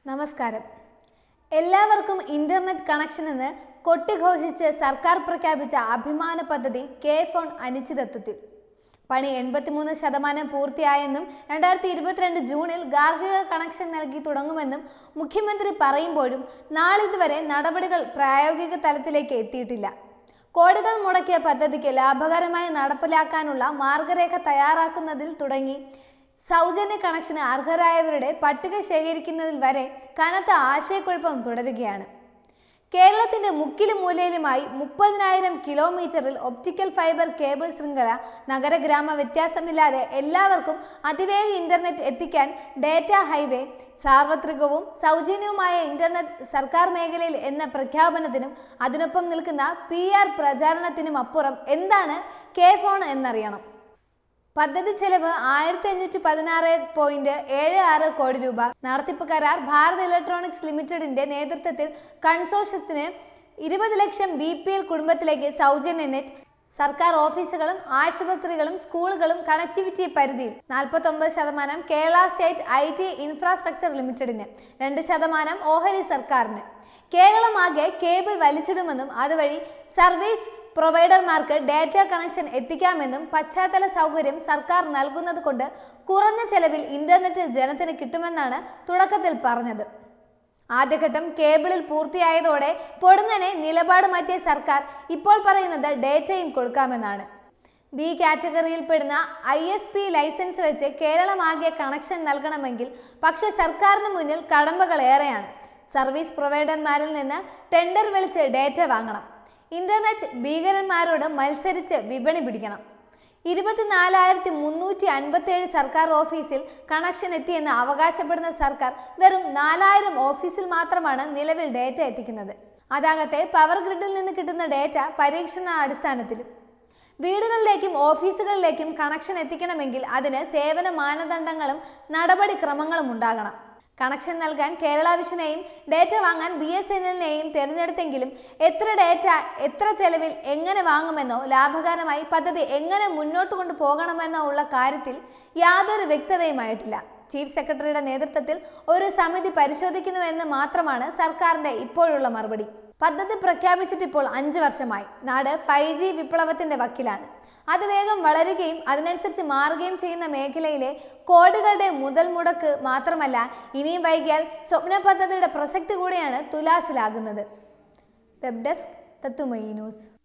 നമസ്കാരം എല്ലാവർക്കും internet connection എന്ന് കൊട്ടിഘോഷിച്ച് സർക്കാർ പ്രഖ്യാപിച്ച അഭിമാന പദ്ധതി കെ ഫോൺ അനിശ്ചിതത്വത്തിൽ പണി എൺപത്തിമൂന്ന് ശതമാനം പൂർത്തിയായെന്നും രണ്ടായിരത്തി ഇരുപത്തിരണ്ട് ജൂണിൽ ഗാർഹിക കണക്ഷൻ നൽകി തുടങ്ങുമെന്നും മുഖ്യമന്ത്രി പറയുമ്പോഴും നാളിതുവരെ നടപടികൾ പ്രായോഗിക തലത്തിലേക്ക് എത്തിയിട്ടില്ല കോടികൾ മുടക്കിയ പദ്ധതിക്ക് ലാഭകരമായി നടപ്പിലാക്കാനുള്ള മാർഗരേഖ തയ്യാറാക്കുന്നതിൽ തുടങ്ങി സൗജന്യ കണക്ഷന് അർഹരായവരുടെ പട്ടിക ശേഖരിക്കുന്നതിൽ വരെ കനത്ത ആശയക്കുഴപ്പം തുടരുകയാണ് കേരളത്തിന്റെ മുക്കിലും മൂലയിലുമായി മുപ്പതിനായിരം കിലോമീറ്ററിൽ ഒപ്റ്റിക്കൽ ഫൈബർ കേബിൾ ശൃംഖല നഗരഗ്രാമ വ്യത്യാസമില്ലാതെ എല്ലാവർക്കും അതിവേഗ ഇന്റർനെറ്റ് എത്തിക്കാൻ ഡേറ്റ ഹൈവേ സാർവത്രികവും സൗജന്യവുമായ ഇന്റർനെറ്റ് സർക്കാർ മേഖലയിൽ എന്ന പ്രഖ്യാപനത്തിനും അതിനൊപ്പം നിൽക്കുന്ന പി ആർ പ്രചാരണത്തിനും അപ്പുറം എന്താണ് കെ ഫോൺ എന്നറിയണം പദ്ധതി ചെലവ് ആയിരത്തി അഞ്ഞൂറ്റി പതിനാറ് പോയിന്റ് ഏഴ് ആറ് കോടി രൂപ നടത്തിപ്പ് കരാർ ഭാരത് ഇലക്ട്രോണിക്സ് ലിമിറ്റഡിന്റെ നേതൃത്വത്തിൽ കൺസോർഷ്യത്തിന് ഇരുപത് ലക്ഷം ബി പി എൽ കുടുംബത്തിലേക്ക് സൗജന്യ നെറ്റ് സർക്കാർ ഓഫീസുകളും ആശുപത്രികളും സ്കൂളുകളും കണക്ടിവിറ്റി പരിധിയിൽ നാൽപ്പത്തൊമ്പത് ശതമാനം Kerala state I T infrastructure ലിമിറ്റഡിന് രണ്ട് ശതമാനം ഓഹരി സർക്കാരിന് കേരളമാകെ കേബിൾ വലിച്ചിടുമെന്നും അതുവഴി സർവീസ് പ്രൊവൈഡർമാർക്ക് ഡാറ്റ കണക്ഷൻ എത്തിക്കാമെന്നും പശ്ചാത്തല സൗകര്യം സർക്കാർ നൽകുന്നത് കൊണ്ട് കുറഞ്ഞ ചെലവിൽ ഇന്റർനെറ്റ് ജനത്തിന് കിട്ടുമെന്നാണ് തുടക്കത്തിൽ പറഞ്ഞത് ആദ്യഘട്ടം കേബിളിൽ പൂർത്തിയായതോടെ പൊടുന്നനെ നിലപാട് മാറ്റിയ സർക്കാർ ഇപ്പോൾ പറയുന്നത് ഡേറ്റയും കൊടുക്കാമെന്നാണ് ബി കാറ്റഗറിയിൽപ്പെടുന്ന ഐ എസ് പി ലൈസൻസ് വെച്ച് കേരളമാകെ കണക്ഷൻ നൽകണമെങ്കിൽ പക്ഷേ സർക്കാരിന് മുന്നിൽ കടമ്പകൾ ഏറെയാണ് സർവീസ് പ്രൊവൈഡർമാരിൽ നിന്ന് ടെൻഡർ വിളിച്ച് ഡേറ്റ വാങ്ങണം ഇന്റർനെറ്റ് ഭീകരന്മാരോട് മത്സരിച്ച് വിപണി പിടിക്കണം ഇരുപത്തിനാലായിരത്തി മുന്നൂറ്റി അൻപത്തേഴ് സർക്കാർ ഓഫീസിൽ കണക്ഷൻ എത്തിയെന്ന് അവകാശപ്പെടുന്ന സർക്കാർ വെറും നാലായിരം ഓഫീസിൽ മാത്രമാണ് നിലവിൽ ഡേറ്റ എത്തിക്കുന്നത് അതാകട്ടെ പവർ ഗ്രിഡിൽ നിന്ന് കിട്ടുന്ന ഡേറ്റ പരീക്ഷണ അടിസ്ഥാനത്തിലും വീടുകളിലേക്കും ഓഫീസുകളിലേക്കും കണക്ഷൻ എത്തിക്കണമെങ്കിൽ അതിന് സേവന മാനദണ്ഡങ്ങളും നടപടിക്രമങ്ങളും ഉണ്ടാകണം കണക്ഷൻ നൽകാൻ കേരള വിഷനെയും ഡേറ്റ വാങ്ങാൻ ബി എസ് എൻ എല്ലിനെയും തിരഞ്ഞെടുത്തെങ്കിലും എത്ര ഡേറ്റ എത്ര ചെലവിൽ എങ്ങനെ വാങ്ങുമെന്നോ ലാഭകരമായി പദ്ധതി എങ്ങനെ മുന്നോട്ട് കൊണ്ടു പോകണമെന്നോ ഉള്ള കാര്യത്തിൽ യാതൊരു വ്യക്തതയുമായിട്ടില്ല ചീഫ് സെക്രട്ടറിയുടെ നേതൃത്വത്തിൽ ഒരു സമിതി പരിശോധിക്കുന്നുവെന്ന് മാത്രമാണ് സർക്കാരിന്റെ ഇപ്പോഴുള്ള മറുപടി പദ്ധതി പ്രഖ്യാപിച്ചിട്ട് ഇപ്പോൾ അഞ്ച് വർഷമായി നാട് ഫൈവ് ജി വിപ്ലവത്തിന്റെ വക്കിലാണ് അത് വേഗം വളരുകയും അതിനനുസരിച്ച് മാറുകയും ചെയ്യുന്ന മേഖലയിലെ കോടികളുടെ മുതൽ മുടക്ക് മാത്രമല്ല ഇനിയും വൈകിയാൽ സ്വപ്ന പദ്ധതിയുടെ പ്രസക്തി കൂടിയാണ് തുലാസിലാകുന്നത് വെബ് ഡെസ്ക് തത്തുമയി ന്യൂസ്